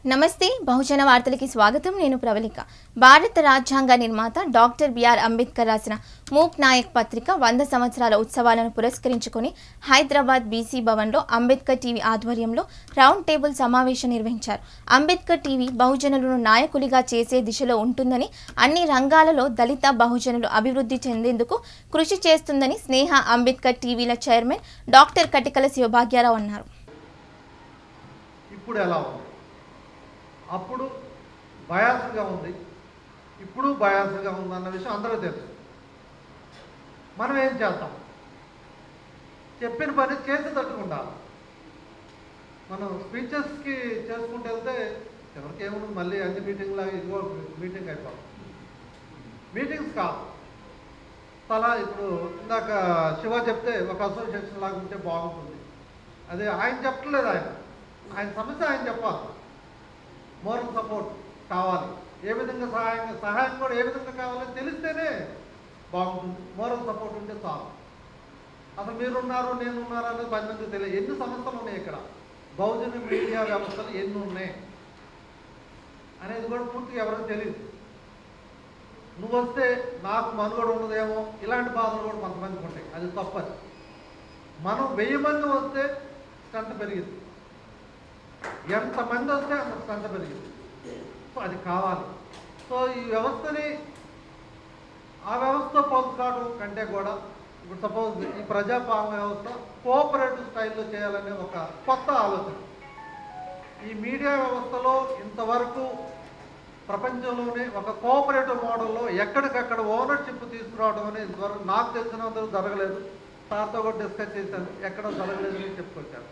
నమస్తే బహుజన వార్తలకి స్వాగతం నేను ప్రవళిక భారత రాజ్యాంగ నిర్మాత డాక్టర్ బిఆర్ అంబేద్కర్ రాసిన మూక్ నాయక్ పత్రిక వంద సంవత్సరాల ఉత్సవాలను పురస్కరించుకొని హైదరాబాద్ బీసీ భవన్లో అంబేద్కర్ టీవీ ఆధ్వర్యంలో రౌండ్ టేబుల్ సమావేశం నిర్వహించారు అంబేద్కర్ టీవీ బహుజనులను నాయకులుగా చేసే దిశలో ఉంటుందని అన్ని రంగాలలో దళిత బహుజనులు అభివృద్ధి చెందేందుకు కృషి చేస్తుందని స్నేహ అంబేద్కర్ టీవీల చైర్మన్ డాక్టర్ కటికల శివభాగ్యారావు అన్నారు ఇప్పుడు ఎలా ఉంది అప్పుడు బయాస్గా ఉంది ఇప్పుడు బయాస్గా ఉంది అన్న విషయం అందరూ తెలుసు మనం ఏం చేద్దాం చెప్పిన పని చేసి తట్టుకుండాలి మనం స్పీచెస్కి చేసుకుంటూ వెళ్తే ఎవరికి ఏముంది మళ్ళీ అన్ని మీటింగ్ లాగా ఇదిగో మీటింగ్ అయిపోతుంది మీటింగ్స్ కాదు తలా ఇప్పుడు ఇందాక శివ చెప్తే ఒక అసోసియేషన్ లాగా ఉంటే బాగుంటుంది అదే ఆయన చెప్పట్లేదు ఆయన ఆయన సమస్య ఆయన చెప్పాలి మోరల్ సపోర్ట్ కావాలి ఏ విధంగా సహాయం సహాయం కూడా ఏ విధంగా కావాలని తెలిస్తేనే బాగుంటుంది మోరల్ సపోర్ట్ ఉంటే చాలు అసలు మీరున్నారు నేనున్నారు అనేది పది మందికి తెలియదు ఎన్ని సమస్యలు ఉన్నాయి ఇక్కడ బహుజన మీడియా వ్యవస్థలు ఎన్ని ఉన్నాయి అనేది కూడా పూర్తిగా ఎవరికి తెలియదు నువ్వు వస్తే నాకు మనుగడ ఉండదేమో ఇలాంటి బాధలు కూడా కొంతమందికి ఉంటాయి అది తప్పది మనం వెయ్యి మంది వస్తే స్ట్రెంత్ పెరిగింది ఎంతమంది వస్తే అంత స్ట్రెంత్ పెరిగింది సో అది కావాలి సో ఈ వ్యవస్థని ఆ వ్యవస్థతో పోల్చుకోవడం కంటే కూడా ఇప్పుడు సపోజ్ ఈ ప్రజాపాలన వ్యవస్థ కోఆపరేటివ్ స్టైల్లో చేయాలనే ఒక కొత్త ఆలోచన ఈ మీడియా వ్యవస్థలో ఇంతవరకు ప్రపంచంలోనే ఒక కోఆపరేటివ్ మోడల్లో ఎక్కడికక్కడ ఓనర్షిప్ తీసుకురావడం అనేది ఇంతవరకు నాకు తెలిసినంత జరగలేదు సార్తో కూడా డిస్కస్ చేశాను ఎక్కడ జరగలేదు అని చెప్పుకొచ్చాను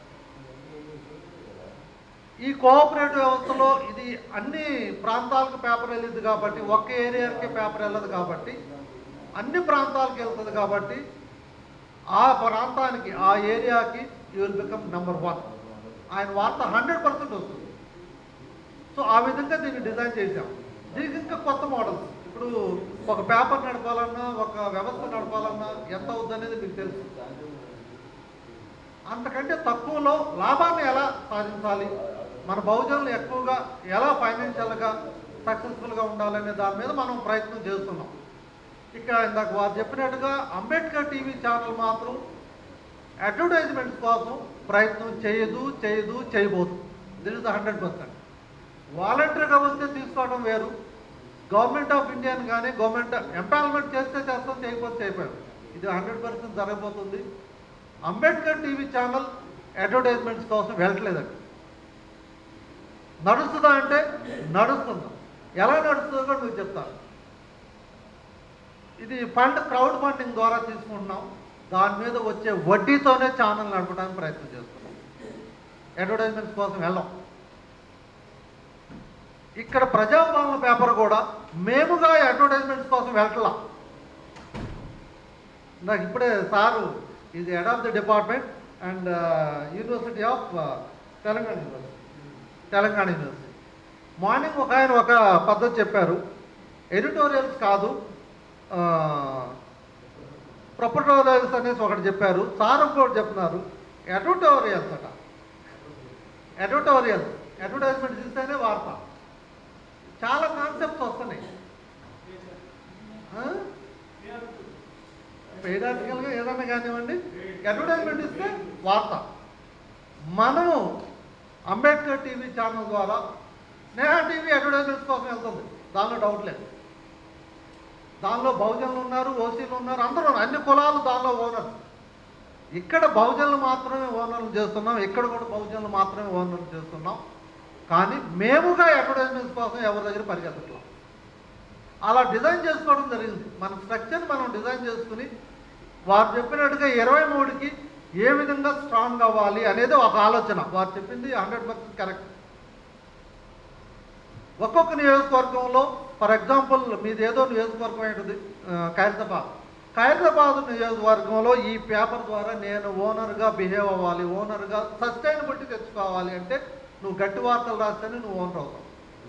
ఈ కోఆపరేటివ్ వ్యవస్థలో ఇది అన్ని ప్రాంతాలకు పేపర్ వెళ్ళింది కాబట్టి ఒక్క ఏరియాకి పేపర్ వెళ్ళదు కాబట్టి అన్ని ప్రాంతాలకు వెళ్తుంది కాబట్టి ఆ ప్రాంతానికి ఆ ఏరియాకి you will become number one ఆయన వార్త హండ్రెడ్ పర్సెంట్ వస్తుంది సో ఆ విధంగా దీన్ని డిజైన్ చేశాం దీనికి ఇంకా కొత్త మోడల్స్ ఇప్పుడు ఒక పేపర్ నడపాలన్నా ఒక వ్యవస్థ నడపాలన్నా ఎంత అవుద్దనేది మీకు తెలుసు అంతకంటే తక్కువలో లాభాన్ని ఎలా సాధించాలి మన బహుజనులు ఎక్కువగా ఎలా ఫైనాన్షియల్గా సక్సెస్ఫుల్గా ఉండాలనే దాని మీద మనం ప్రయత్నం చేస్తున్నాం ఇక ఇందాక వారు చెప్పినట్టుగా అంబేద్కర్ టీవీ ఛానల్ మాత్రం అడ్వర్టైజ్మెంట్స్ కోసం ప్రయత్నం చేయదు చేయదు చేయబోదు దిస్ ఇస్ హండ్రెడ్ పర్సెంట్ వాలంటరీగా వస్తే తీసుకోవడం వేరు గవర్నమెంట్ ఆఫ్ ఇండియాని కానీ గవర్నమెంట్ ఎంపానల్మెంట్ చేస్తే చేస్తాం చేయకపోతే చేయకపోయాం ఇది హండ్రెడ్ పర్సెంట్ జరగబోతుంది అంబేద్కర్ టీవీ ఛానల్ అడ్వర్టైజ్మెంట్స్ కోసం వెళ్ళట్లేదండి నడుస్తుందా అంటే నడుస్తుందా ఎలా నడుస్తుందో కూడా మీకు చెప్తాను ఇది ఫండ్ క్రౌడ్ ఫండింగ్ ద్వారా తీసుకుంటున్నాం దాని మీద వచ్చే వడ్డీతోనే ఛానల్ నడపడానికి ప్రయత్నం చేస్తున్నాం అడ్వర్టైజ్మెంట్స్ కోసం వెళ్ళాం ఇక్కడ ప్రజాపాలన పేపర్ కూడా మేముగా అడ్వర్టైజ్మెంట్స్ కోసం వెళ్ళట్లా నాకు ఇప్పుడే సారు ఇది head of the department and university of Telangana university Telangana university morning ఒక ఆయన ఒక పద్ధతి చెప్పారు ఎడిటోరియల్స్ కాదు ప్రొపటోరియల్స్ అనేసి ఒకటి చెప్పారు సార్ ఇంకోటి చెప్తున్నారు ఎడిటోరియల్స్ అట ఎడిటోరియల్స్ అడ్వర్టైజ్మెంట్ ఇస్తేనే వార్త చాలా కాన్సెప్ట్స్ వస్తున్నాయి పెయిడ్ ఆర్టికల్గా ఏదన్నా కానివ్వండి అడ్వర్టైజ్మెంట్ ఇస్తే వార్త మనము అంబేద్కర్ టీవీ ఛానల్ ద్వారా స్నేహ టీవీ అడ్వర్టైజ్మెంట్స్ కోసం వెళ్తుంది దానిలో డౌట్ లేదు దానిలో బహుజనులు ఉన్నారు ఓసీలు ఉన్నారు అందరూ ఉన్నారు అన్ని కులాలు దానిలో ఓనర్స్ ఇక్కడ బహుజనులు మాత్రమే ఓనర్లు చేస్తున్నాం ఇక్కడ కూడా బహుజనులు మాత్రమే ఓనర్లు చేస్తున్నాం కానీ మేముగా అడ్వర్టైజ్మెంట్స్ కోసం ఎవరి దగ్గర పరిగెత్తట్లా అలా డిజైన్ చేసుకోవడం జరిగింది మన స్ట్రక్చర్ మనం డిజైన్ చేసుకుని వారు చెప్పినట్టుగా ఇరవై మూడుకి ఏ విధంగా స్ట్రాంగ్ అవ్వాలి అనేది ఒక ఆలోచన వారు చెప్పింది హండ్రెడ్ పర్సెంట్ కరెక్ట్ ఒక్కొక్క నియోజకవర్గంలో ఫర్ ఎగ్జాంపుల్ మీది ఏదో నియోజకవర్గం ఏంటిది ఖైరతాబాద్ ఖైరతాబాద్ నియోజకవర్గంలో ఈ పేపర్ ద్వారా నేను ఓనర్గా బిహేవ్ అవ్వాలి ఓనర్గా సస్టైనబిలిటీ తెచ్చుకోవాలి అంటే నువ్వు గట్టి వార్తలు రాస్తేనే నువ్వు ఓనర్ అవుతావు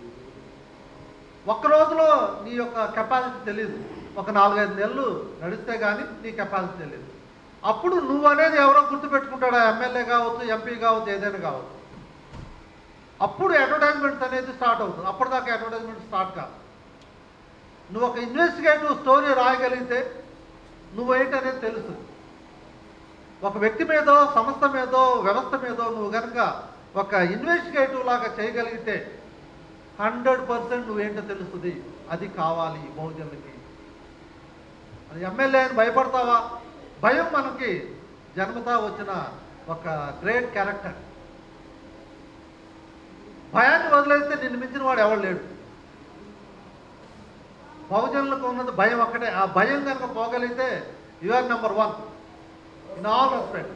ఒక్క రోజులో నీ యొక్క కెపాసిటీ తెలియదు ఒక నాలుగైదు నెలలు నడిస్తే కానీ నీ కెపాసిటీ తెలియదు అప్పుడు నువ్వు అనేది ఎవరో గుర్తుపెట్టుకుంటాడా ఎమ్మెల్యే కావచ్చు ఎంపీ కావచ్చు ఏదైనా కావచ్చు అప్పుడు అడ్వర్టైజ్మెంట్స్ అనేది స్టార్ట్ అవుతుంది అప్పటిదాకా అడ్వర్టైజ్మెంట్ స్టార్ట్ కాదు నువ్వు ఒక ఇన్వెస్టిగేటివ్ స్టోరీ రాయగలిగితే నువ్వేంటనేది తెలుస్తుంది ఒక వ్యక్తి మీదో సంస్థ మీదో వ్యవస్థ మీదో నువ్వు కనుక ఒక ఇన్వెస్టిగేటివ్ లాగా చేయగలిగితే హండ్రెడ్ పర్సెంట్ నువ్వేంటో తెలుస్తుంది అది కావాలి బహుజనులకి అది ఎమ్మెల్యే అని భయపడతావా భయం మనకి జన్మతా వచ్చిన ఒక గ్రేట్ క్యారెక్టర్ భయాన్ని వదిలేస్తే నిన్ను మించిన వాడు ఎవడు లేడు బహుజనులకు ఉన్నది భయం ఒక్కటే ఆ భయం కనుక పోగలిగితే you are number one in all respect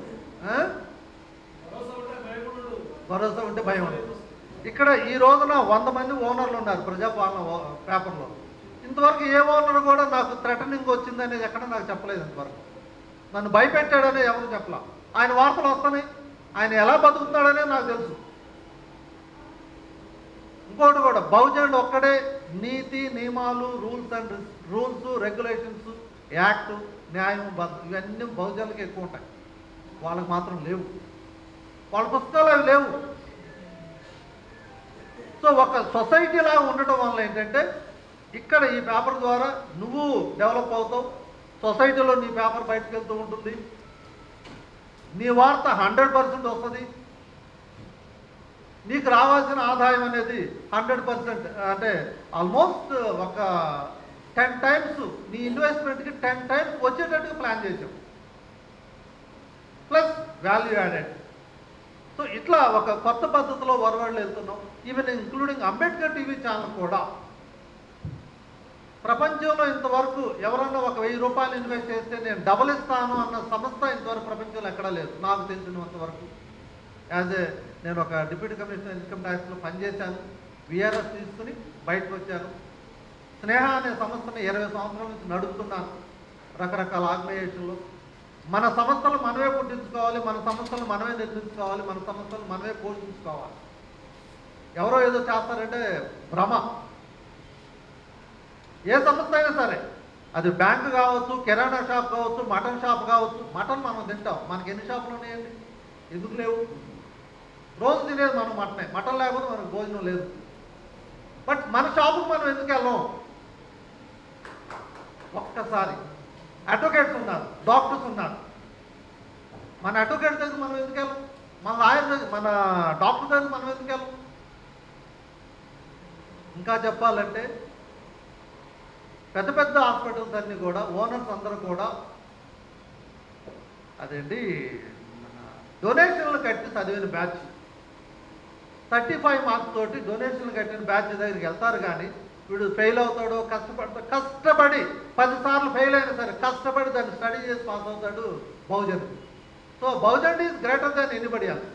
భరోసా ఉంటే భయం ఉండదు ఇక్కడ ఈ రోజున వంద మంది ఓనర్లు ఉన్నారు ప్రజాపాలన ఓ- పేపర్లో ఇంతవరకు ఏ ఓనర్ కూడా నాకు థ్రెటనింగ్ వచ్చిందనేది ఎక్కడ నాకు చెప్పలేదు ఇంతవరకు నన్ను భయపెట్టాడని ఎవరు చెప్పలా ఆయన వార్తలు వస్తున్నాయి ఆయన ఎలా బతుకుతున్నాడనే నాకు తెలుసు ఇంకోటి కూడా బహుజనుడు ఒక్కడే నీతి నియమాలు rules and rules regulations act న్యాయం బద్ధ ఇవన్నీ బహుజనులకి ఎక్కువ ఉంటాయి వాళ్ళకి మాత్రం లేవు వాళ్ళ పుస్తకాలు అవి లేవు సో ఒక సొసైటీ లాగా ఉండటం వల్ల ఏంటంటే ఇక్కడ ఈ పేపర్ ద్వారా నువ్వు డెవలప్ అవుతావు సొసైటీలో నీ పేపర్ బయటకు వెళ్తూ ఉంటుంది నీ వార్త హండ్రెడ్ పర్సెంట్ వస్తుంది నీకు రావాల్సిన ఆదాయం అనేది హండ్రెడ్ పర్సెంట్ అంటే ఆల్మోస్ట్ ఒక టెన్ టైమ్స్ నీ ఇన్వెస్ట్మెంట్కి టెన్ టైమ్స్ వచ్చేటట్టుగా ప్లాన్ చేసాం ప్లస్ వాల్యూ యాడెడ్ సో ఇట్లా ఒక కొత్త పద్ధతిలో వరవళ్ళు వెళ్తున్నాం even including Ambedkar TV channel కూడా ప్రపంచంలో ఇంతవరకు ఎవరన్నా ఒక వెయ్యి రూపాయలు ఇన్వెస్ట్ చేస్తే నేను డబుల్ ఇస్తాను అన్న సంస్థ ఇంతవరకు ప్రపంచంలో ఎక్కడా లేదు నాకు తెలిసినంత వరకు యాజ్ ఏ నేను ఒక డిప్యూటీ కమిషనర్ ఇన్కమ్ ట్యాక్స్లో పనిచేశాను విఆర్ఎస్ తీసుకుని బయటకు వచ్చాను స్నేహ అనే సంస్థని ఇరవై సంవత్సరాల నుంచి నడుపుతున్నాను రకరకాల ఆర్గనైజేషన్లో మన సంస్థలు మనమే పుట్టించుకోవాలి మన సంస్థలు మనమే నిర్మించుకోవాలి మన సంస్థలు మనమే పోషించుకోవాలి ఎవరో ఏదో చేస్తారంటే భ్రమ ఏ సంస్థ అయినా సరే అది బ్యాంక్ కావచ్చు కిరాణా షాప్ కావచ్చు మటన్ షాప్ కావచ్చు మటన్ మనం తింటాం మనకి ఎన్ని షాపులు ఉన్నాయండి ఎందుకు లేవు రోజు తినేది మనం మటనే మటన్ లేకపోతే మనకు భోజనం లేదు బట్ మన షాపుకి మనం ఎందుకు వెళ్ళాం ఒక్కసారి అడ్వకేట్స్ ఉన్నారు డాక్టర్స్ ఉన్నారు మన అడ్వకేట్ దగ్గర మనం ఎందుకు వెళ్ళాం మన లాయర్ దగ్గర మన డాక్టర్ దగ్గర మనం ఎందుకు వెళ్ళాం ఇంకా చెప్పాలంటే పెద్ద పెద్ద హాస్పిటల్స్ అన్నీ కూడా ఓనర్స్ అందరూ కూడా అదేంటి మన డొనేషన్లు కట్టి చదివిన బ్యాచ్ థర్టీ ఫైవ్ మార్క్స్ తోటి డొనేషన్లు కట్టిన బ్యాచ్ దగ్గరికి వెళ్తారు కానీ వీడు ఫెయిల్ అవుతాడు కష్టపడతాడు కష్టపడి పదిసార్లు ఫెయిల్ అయినా సరే కష్టపడి దాన్ని స్టడీ చేసి పాస్ అవుతాడు Bahujan so Bahujan is greater than anybody else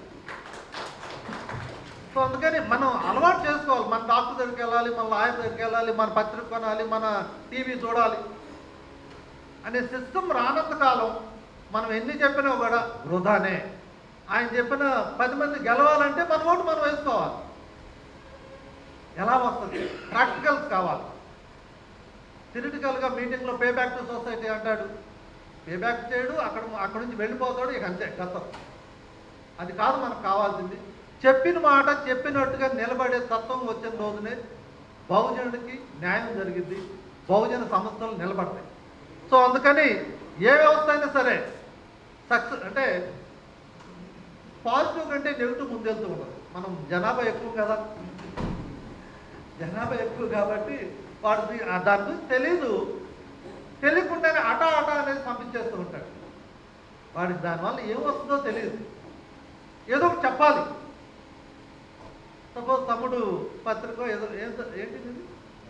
so అందుకని మనం అలవాటు చేసుకోవాలి మన డాక్టర్ దగ్గరికి వెళ్ళాలి మన లాయర్ దగ్గరికి వెళ్ళాలి మన పత్రిక కొనాలి మన టీవీ చూడాలి అనే సిస్టమ్ రానంత కాలం మనం ఎన్ని చెప్పినా కూడా వృధానే ఆయన చెప్పిన పది మంది గెలవాలంటే మన ఓటు మనం వేసుకోవాలి ఎలా వస్తుంది ప్రాక్టికల్స్ కావాలి థిరిటికల్గా మీటింగ్లో పే బ్యాక్ టు సొసైటీ అంటాడు పే బ్యాక్ చేయడు అక్కడ అక్కడ నుంచి వెళ్ళిపోతాడు ఇక అంతే గతం అది కాదు మనకు కావాల్సింది చెప్పిన మాట చెప్పినట్టుగా నిలబడే తత్వం వచ్చిన రోజునే బహుజనుడికి న్యాయం జరిగింది బహుజన సంస్థలు నిలబడతాయి సో అందుకని ఏ వ్యవస్థ అయినా సరే సక్సెస్ అంటే పాజిటివ్ కంటే నెగిటివ్ ముందెళ్తూ ఉండదు మనం జనాభా ఎక్కువ కదా జనాభా ఎక్కువ కాబట్టి వాడికి ఆ దాని గురించి తెలీదు తెలియకుండానే అటా అటా అనేది పంపించేస్తూ ఉంటాడు వాడికి దానివల్ల ఏం వస్తుందో తెలియదు ఏదో ఒకటి చెప్పాలి సపోజ్ తమ్ముడు పత్రిక ఏదో ఏం ఏంటి ఇది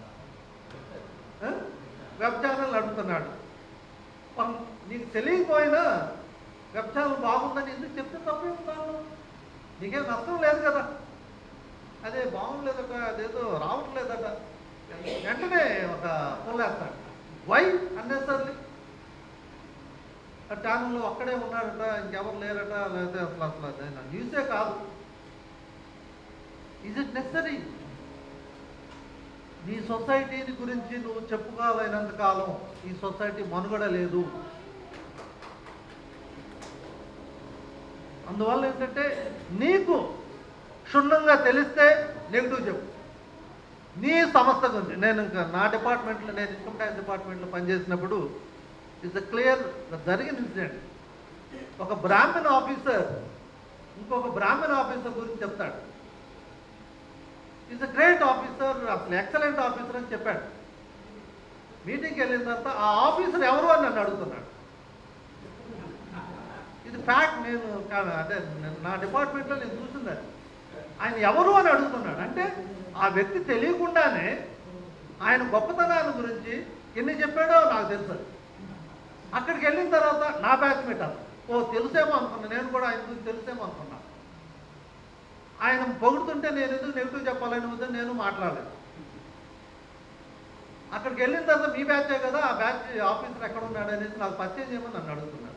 ఆ? వెబ్ ఛానల్ నడుపుతున్నాడు పం- నీకు తెలియకపోయినా వెబ్ ఛానల్ బాగుందని ఎందుకు చెప్తే తప్పే ఉంటాను నీకేం నష్టం లేదు కదా అదే బాగుండలేదట అదేదో రావట్లేదట వెంటనే ఒక పొల్లేస్తాడు వై అన్నెసర్లీ ఆ ఛానల్లో ఒక్కడే ఉన్నాడట ఇంకెవరు లేరట లేకపోతే అసలు అసలు అది న్యూసే కాదు ఇజ్ ఇట్ నెసరీ నీ సొసైటీని గురించి నువ్వు చెప్పుకోలేనంత కాలం ఈ సొసైటీ మనుగడ లేదు అందువల్ల ఏంటంటే నీకు క్షుణ్ణంగా తెలిస్తే నెగిటివ్ చెప్పు నీ సంస్థ గురించి నేను ఇంకా నా డిపార్ట్మెంట్లో నేను ఇన్కమ్ ట్యాక్స్ డిపార్ట్మెంట్లో పనిచేసినప్పుడు ఇట్స్ క్లియర్ జరిగిన ఇన్సిడెంట్ ఒక బ్రాహ్మణ్ ఆఫీసర్ ఇంకొక బ్రాహ్మణ్ ఆఫీసర్ గురించి చెప్తాడు ఈజ్ అ గ్రేట్ ఆఫీసర్ అసలు ఎక్సలెంట్ ఆఫీసర్ అని చెప్పాడు మీటింగ్కి వెళ్ళిన తర్వాత ఆ ఆఫీసర్ ఎవరు అని నన్ను అడుగుతున్నాడు ఇది ఫ్యాక్ట్ నేను కా- అదే నేను- నా డిపార్ట్మెంట్లో నేను చూసింది అది. ఆయన ఎవరు అని అడుగుతున్నాడు అంటే ఆ వ్యక్తి తెలియకుండానే ఆయన గొప్పతనాన్ని గురించి ఎన్ని చెప్పాడో నాకు తెలుసు అది. అక్కడికి వెళ్ళిన తర్వాత నా బ్యాచ్మేట్ అతను ఓ తెలుసేమో అనుకున్నా నేను కూడా ఆయన గురించి తెలుసేమో అనుకున్నా ఆయన పొగుడుతుంటే నేను ఎందుకు నెగిటివ్ చెప్పాలని ఉద్దేశం నేను మాట్లాడలేదు అక్కడికి వెళ్ళిన తర్వాత మీ బ్యాచే కదా ఆ బ్యాచ్ ఆఫీసర్ ఎక్కడ ఉన్నాడు అనేసి నాకు పరిచయం చేయమని నన్ను అడుగుతున్నాడు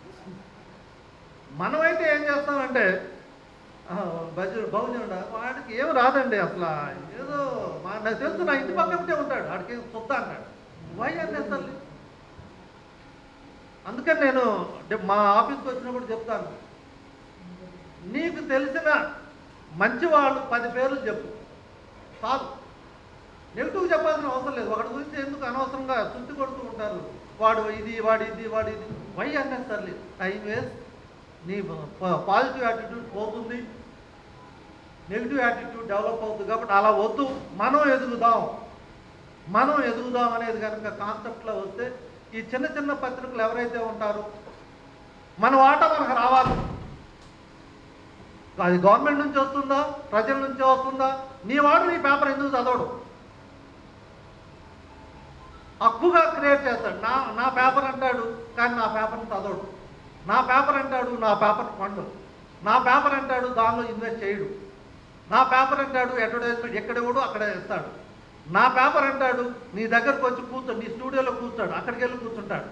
మనమైతే ఏం చేస్తామంటే ఆ, బజు బహుజనుడు వాడికి ఏం రాదండి అసలు ఏదో మా నాకు తెలుసు నా ఇంటి పక్కనే ఉంటాడు వాడికి సొత్త అంటాడు వై అన్నెసర్లీ అందుకని నేను డి- మా ఆఫీస్కి వచ్చినప్పుడు చెప్తాను నీకు తెలిసిన మంచి వాళ్ళు పది పేర్లు చెప్పు చాలు నెగిటివ్ చెప్పాల్సిన అవసరం లేదు ఒకటి గురించి ఎందుకు అనవసరంగా చుట్టి కొడుతూ ఉంటారు వాడు ఇది వాడు ఇది వాడు ఇది వై అన్నెసర్లీ టైం వేస్ట్ నీ పాజిటివ్ యాటిట్యూడ్ పోతుంది నెగిటివ్ యాటిట్యూడ్ డెవలప్ అవుతుంది కాబట్టి అలా వద్దు మనం ఎదుగుదాం మనం ఎదుగుదాం అనేది కనుక కాన్సెప్ట్లో వస్తే ఈ చిన్న చిన్న పత్రికలు ఎవరైతే ఉంటారో మన వాటా మనకు రావాలి అది గవర్నమెంట్ నుంచి వస్తుందా ప్రజల నుంచి వస్తుందా నీ వాడు నీ పేపర్ ఎందుకు చదవడు హక్కుగా క్రియేట్ చేస్తాడు నా నా పేపర్ అంటాడు కానీ నా పేపర్ని చదవడు నా పేపర్ అంటాడు నా పేపర్ పండు నా పేపర్ అంటాడు దానిలో ఇన్వెస్ట్ చేయడు నా పేపర్ అంటాడు అడ్వర్టైజ్మెంట్ ఎక్కడ ఇవ్వడు అక్కడ ఇస్తాడు నా పేపర్ అంటాడు నీ దగ్గరకు వచ్చి కూర్చోడు నీ స్టూడియోలో కూర్చోడు అక్కడికి వెళ్ళి కూర్చుంటాడు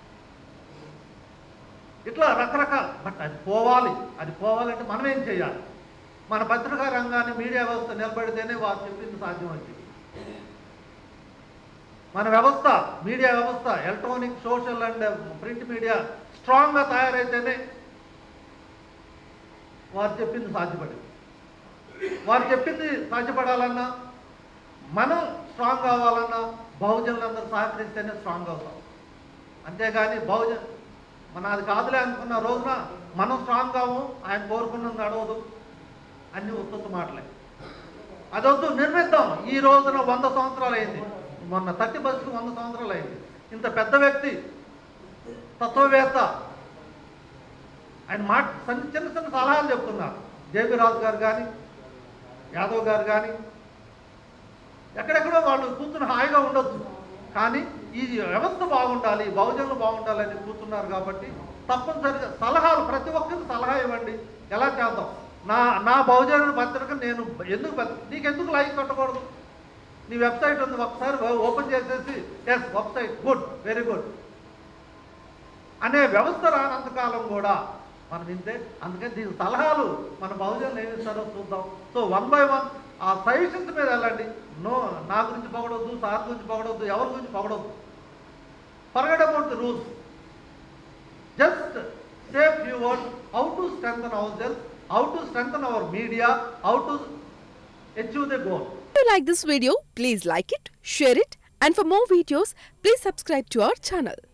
ఇట్లా రకరకాల బట్ అది పోవాలి అది పోవాలంటే మనం ఏం చేయాలి మన పత్రికా రంగాన్ని మీడియా వ్యవస్థ నిలబడితేనే వారు చెప్పింది సాధ్యమవుతుంది మన వ్యవస్థ మీడియా వ్యవస్థ electronic social and print media స్ట్రాంగ్గా తయారైతేనే వారు చెప్పింది సాధ్యపడింది వారు చెప్పింది సాధ్యపడాలన్నా మనం స్ట్రాంగ్ కావాలన్నా బహుజనులందరూ సహకరిస్తేనే స్ట్రాంగ్ అవుతాం అంతేగాని బహుజన్ మన అది కాదులే అనుకున్న రోజున మనం స్ట్రాంగ్ కాము ఆయన కోరుకున్నది నడవదు అన్ని ఉత్తుత్తు మాటలే అదొద్దు నిర్మిద్దాం ఈ రోజున వంద సంవత్సరాలు అయింది మొన్న థర్టీ బస్కి వంద సంవత్సరాలు అయింది ఇంత పెద్ద వ్యక్తి తత్వవేత్త ఆయన మాట చిన్న చిన్న చిన్న సలహాలు చెప్తున్నారు జేబీ రాజు గారు కానీ యాదవ్ గారు కానీ ఎక్కడెక్కడో వాళ్ళు కూర్చుని హాయిగా ఉండొచ్చు కానీ ఈ వ్యవస్థ బాగుండాలి బహుజనులు బాగుండాలని కూర్చున్నారు కాబట్టి తప్పనిసరిగా సలహాలు ప్రతి ఒక్కరికి సలహా ఇవ్వండి ఎలా చేద్దాం నా నా బహుజనుల పత్రిక నేను ఎందుకు పత్రి- నీకెందుకు లైక్ పెట్టకూడదు నీ వెబ్సైట్ ఉంది ఒకసారి ఓపెన్ చేసేసి yes website good very good అనే వ్యవస్థ రానంతకాలం కూడా మనం ఇంతే అందుకని దీని సలహాలు మన బహుజనులు ఏమి ఇస్తారో చూద్దాం సో వన్ బై వన్ ఆ సజెషన్స్ మీద వెళ్ళండి నో నా గురించి పొగడొద్దు సార్ గురించి పొగడొద్దు ఎవరి గురించి పొగడొద్దు forget about the rules just safe you word how to strength our self how to strength our media how to achieve the goal If you like this video, please like it, share it, and for more videos, please subscribe to our channel.